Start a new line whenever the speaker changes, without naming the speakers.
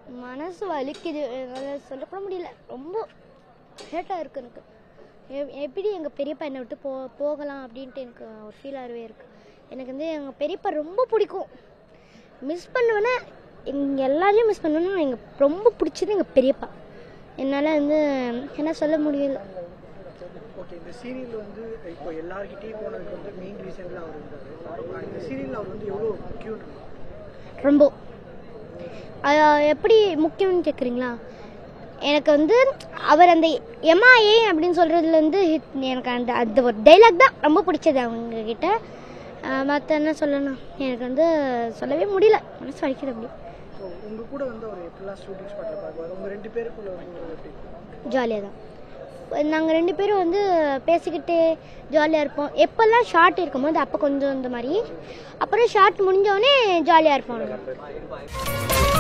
மனசு வலிக்குது என்னால் சொல்லக்கூட முடியல ரொம்ப ஹேட்டாக இருக்கு எனக்கு எ- எப்படி எங்கள் பெரியப்பா என்னை விட்டு போ போகலாம் அப்படின்ட்டு எனக்கு ஒரு ஃபீலாகவே இருக்குது எனக்கு வந்து எங்கள் பெரியப்பா ரொம்ப பிடிக்கும் மிஸ் பண்ணுவேன்னா எங்க எல்லாரையும் மிஸ் பண்ணுவேன்னா எங்கள் ரொம்ப பிடிச்சது எங்கள் பெரியப்பா என்னால் வந்து என்ன சொல்ல முடியல
ஓகே இந்த சீரியல் வந்து இப்போ எல்லார்கிட்டயும் போனதுக்கு வந்து மெயின் ரீசன்ல அவர் இருந்தார் இந்த சீரியல் அவர் வந்து எவ்வளோ முக்கியம்
ரொம்ப அது எப்படி முக்கியம்னு கேட்குறீங்களா எனக்கு வந்து அவர் அந்த எம்ஐஏ அப்படின்னு சொல்கிறதுல வந்து hit- எனக்கு அந்த அந்த ஒரு டைலாக் தான் ரொம்ப பிடிச்சது அவங்க கிட்ட மற்ற என்ன சொல்லணும் எனக்கு வந்து சொல்லவே முடியல மனசு வலிக்குது அப்படி
ஸோ உங்க கூட வந்து அவர் எப்படிலாம் ஷூட்டிங் ஸ்பாட்டில் பார்க்குவார் உங்க ரெண்டு பேருக்குள்ள வந்து ஒரு எப்படி
ஜாலியாக தான் நாங்கள் ரெண்டு பேரும் வந்து பேசிக்கிட்டே ஜாலியாக இருப்போம் எப்போல்லாம் ஷார்ட் இருக்கும்போது அப்போ கொஞ்சம் இந்த மாதிரி அப்புறம் ஷார்ட் முடிஞ்சோடனே ஜாலியாக இருப்போம் நாங்க.